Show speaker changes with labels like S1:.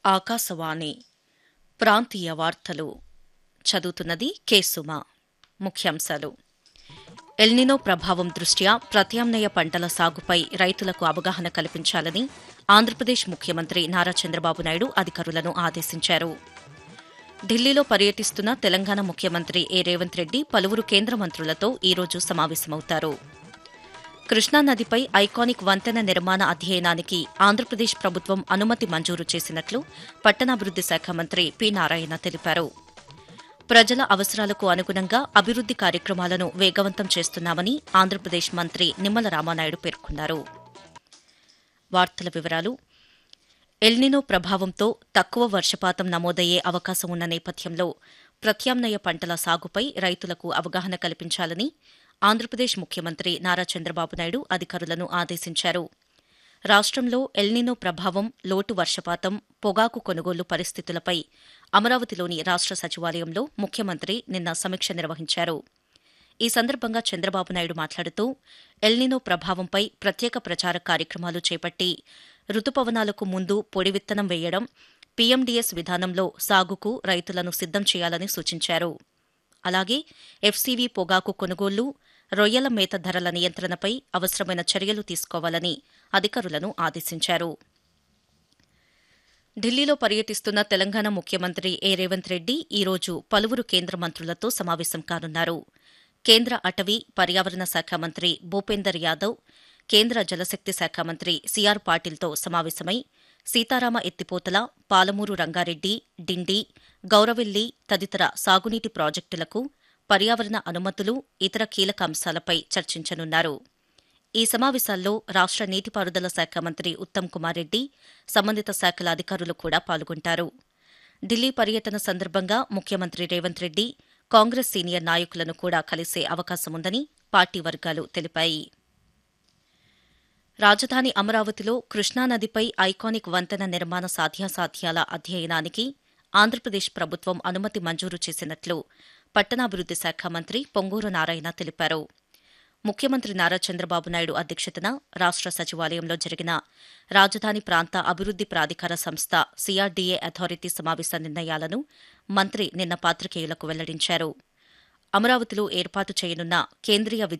S1: ఆకాశవాణి ప్రాంతీయ వార్తలు చదువుతున్నది కేసుమ ముఖ్యాంశాలు ఎల్నినో ప్రభావం దృష్ట్యా ప్రత్యామ్నాయ పంటల సాగుపై రైతులకు అవగాహన కల్పించాలని ఆంధ్రప్రదేశ్ ముఖ్యమంత్రి నారా చంద్రబాబు నాయుడు అధికారులను ఆదేశించారు ఢిల్లీలో పర్యటిస్తున్న తెలంగాణ ముఖ్యమంత్రి ఏ రేవంత్ రెడ్డి పలువురు కేంద్ర మంత్రులతో ఈరోజు సమావేశమవుతారు కృష్ణానదిపై ఐకానిక్ వంతెన నిర్మాణ అధ్యయనానికి ఆంధ్రప్రదేశ్ ప్రభుత్వం అనుమతి మంజూరు చేసినట్లు పట్టణాభివృద్ది శాఖ మంత్రి పి నారాయణ తెలిపారు ప్రజల అవసరాలకు అనుగుణంగా అభివృద్ది కార్యక్రమాలను వేగవంతం చేస్తున్నామని ఆంధ్రప్రదేశ్ మంత్రి నిమ్మల రామానాయుడు పేర్కొన్నారు వార్తల వివరాలు ఎల్నినో ప్రభావంతో తక్కువ వర్షపాతం నమోదయ్యే అవకాశం ఉన్న నేపథ్యంలో ప్రత్యామ్నాయ పంటల సాగుపై రైతులకు అవగాహన కల్పించాలని ఆంధ్రప్రదేశ్ ముఖ్యమంత్రి నారా చంద్రబాబు నాయుడు అధికారులను ఆదేశించారు రాష్టంలో ఎల్నినో ప్రభావం లోటు వర్షపాతం పొగాకు కొనుగోలు పరిస్థితులపై అమరావతిలోని రాష్ట సచివాలయంలో ముఖ్యమంత్రి నిన్న సమీక్ష నిర్వహించారు ఈ సందర్భంగా చంద్రబాబు నాయుడు మాట్లాడుతూ ఎల్నినో ప్రభావంపై ప్రత్యేక ప్రచార కార్యక్రమాలు చేపట్టి రుతుపవనాలకు ముందు పొడి విత్తనం వేయడం పీఎండీఎస్ విధానంలో సాగుకు రైతులను సిద్దం చేయాలని సూచించారు అలాగే ఎఫ్సీవీ పొగాకు కొనుగోళ్లు రొయ్యల మేత ధరల నియంత్రణపై అవసరమైన చర్యలు తీసుకోవాలని అధికారులను ఆదేశించారు ఢిల్లీలో పర్యటిస్తున్న తెలంగాణ ముఖ్యమంత్రి ఏ రేవంత్ రెడ్డి ఈరోజు పలువురు కేంద్ర మంత్రులతో సమావేశం కానున్నారు కేంద్ర అటవీ పర్యావరణ శాఖ మంత్రి భూపేందర్ యాదవ్ కేంద్ర జలశక్తి శాఖ మంత్రి సిఆర్ పాటిల్తో సమావేశమై సీతారామ ఎత్తిపోతల పాలమూరు రంగారెడ్డి డిండి గౌరవెల్లి తదితర సాగునీటి ప్రాజెక్టులకు పర్యావరణ అనుమతులు ఇతర కీలక అంశాలపై చర్చించనున్నారు ఈ సమావేశాల్లో రాష్ట నీటిపారుదల శాఖ మంత్రి ఉత్తమ్ కుమార్ రెడ్డి సంబంధిత శాఖల అధికారులు కూడా పాల్గొంటారు ఢిల్లీ పర్యటన సందర్భంగా ముఖ్యమంత్రి రేవంత్ రెడ్డి కాంగ్రెస్ సీనియర్ నాయకులను కూడా కలిసే అవకాశముందని పార్టీ వర్గాలు తెలిపాయి రాజధాని అమరావతిలో కృష్ణానదిపై ఐకానిక్ వంతెన నిర్మాణ సాధ్యాసాధ్యాల అధ్యయనానికి ఆంధ్రప్రదేశ్ ప్రభుత్వం అనుమతి మంజూరు చేసినట్లు పట్టణాభివృద్ది శాఖ మంత్రి పొంగూరు నారాయణ తెలిపారు ముఖ్యమంత్రి నారా చంద్రబాబు నాయుడు అధ్యక్షతన రాష్ట సచివాలయంలో జరిగిన రాజధాని ప్రాంత అభివృద్ది ప్రాధికార సంస్థ సిఆర్డీఏ అథారిటీ సమావేశ నిర్ణయాలను మంత్రి నిన్న పాత్రికేయులకు వెల్లడించారు అమరావతిలో ఏర్పాటు చేయనున్న కేంద్రీయ